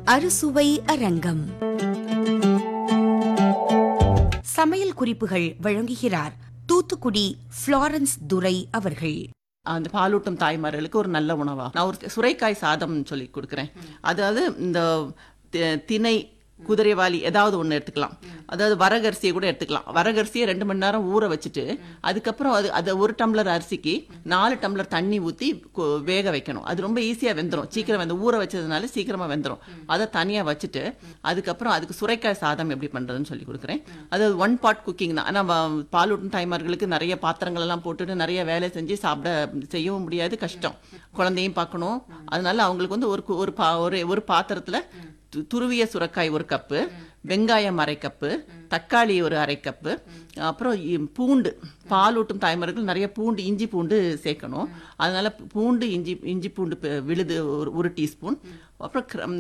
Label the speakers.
Speaker 1: அறுசுவை அரங்கம் சமையல் குறிப்புகள் வழங்குகிறார் தூத்துக்குடி ஃப்ளாரன்ஸ் துரை அவர்கள்
Speaker 2: அந்த பாலூட்டும் தாய்மார்களுக்கு ஒரு நல்ல உணவா நான் ஒரு சுரைக்காய் சாதம் சொல்லி கொடுக்குறேன் அதாவது இந்த தி- திணை குதிரைவாலி ஏதாவது ஒன்று எடுத்துக்கலாம் அதாவது வரகரிசியை கூட எடுத்துக்கலாம் வரகரிசியை ரெண்டு மணி நேரம் ஊற வச்சுட்டு அதுக்கப்புறம் அது அதை ஒரு டம்ளர் அரிசிக்கு நாலு டம்ளர் தண்ணி ஊற்றி வேக வைக்கணும் அது ரொம்ப ஈஸியாக வெந்துடும் சீக்கிரம் வந்து ஊற வச்சதுனால சீக்கிரமாக வெந்துடும் அதை தனியாக வச்சுட்டு அதுக்கப்புறம் அதுக்கு சுரைக்காய் சாதம் எப்படி பண்ணுறதுன்னு சொல்லி கொடுக்குறேன் அது ஒன் பாட் குக்கிங் தான் ஆனால் பாலூட்டும் தாய்மார்களுக்கு நிறைய பாத்திரங்கள் எல்லாம் போட்டுட்டு நிறைய வேலை செஞ்சு சாப்பிட செய்யவும் முடியாது கஷ்டம் குழந்தையும் பார்க்கணும் அதனால அவங்களுக்கு வந்து ஒரு கு- ஒரு பா ஒரு ஒரு பாத்திரத்தில் து- துருவிய சுரக்காய் ஒரு கப்பு வெங்காயம் அரை கப்பு தக்காளி ஒரு அரை கப்பு அப்புறம் இ- பூண்டு பாலூட்டும் தாய்மார்கள் நிறைய பூண்டு இஞ்சி பூண்டு சேர்க்கணும் அதனால பூண்டு இஞ்சி இஞ்சி பூண்டு பெ- விழுது ஒரு ஒரு டீஸ்பூன் அப்புறம் கிர-